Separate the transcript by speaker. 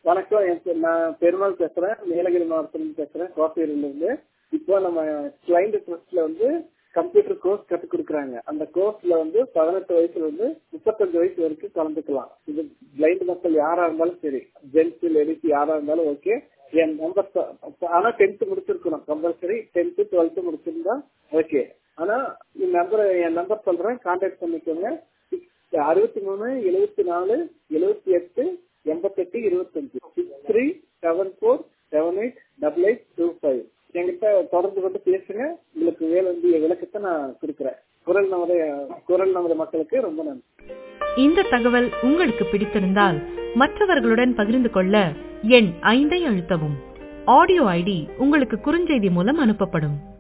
Speaker 1: வணக்கம் என் பேர் நான் பெருமாள் பேசுறேன் நீலகிரி மாவட்டத்துல பேசுறேன் கோப்பையூர்ல இருந்து இப்போ நம்ம கிளைண்ட் ட்ரஸ்ட்ல வந்து கம்ப்யூட்டர் கோர்ஸ் கற்றுக் கொடுக்குறாங்க அந்த கோர்ஸ்ல வந்து பதினெட்டு வயசுல இருந்து முப்பத்தஞ்சு வயசு வரைக்கும் கலந்துக்கலாம் இது பிளைண்ட் மக்கள் யாரா இருந்தாலும் சரி ஜென்ஸ் லேடிஸ் யாரா இருந்தாலும் ஓகே என் நம்பர் ஆனா டென்த் முடிச்சிருக்கணும் கம்பல்சரி டென்த் டுவெல்த் முடிச்சிருந்தா ஓகே ஆனா இந்த நம்பர் என் நம்பர் சொல்றேன் கான்டாக்ட் பண்ணிக்கோங்க அறுபத்தி மூணு எழுபத்தி நாலு எழுபத்தி எட்டு எண்பத்தெட்டு இருபத்தஞ்சு six three seven four seven eight double eight two five என்கிட்ட தொடர்பு கொண்டு பேசுங்க உங்களுக்கு வேண்டிய விளக்கத்தை நான் கொடுக்குறேன் குரல் நமது குரல் நமது மக்களுக்கு ரொம்ப நன்றி
Speaker 2: இந்த தகவல் உங்களுக்கு பிடித்திருந்தால் மற்றவர்களுடன் பகிர்ந்து கொள்ள எண் ஐந்தை அழுத்தவும் ஆடியோ ஐடி உங்களுக்கு குறுஞ்செய்தி மூலம் அனுப்பப்படும்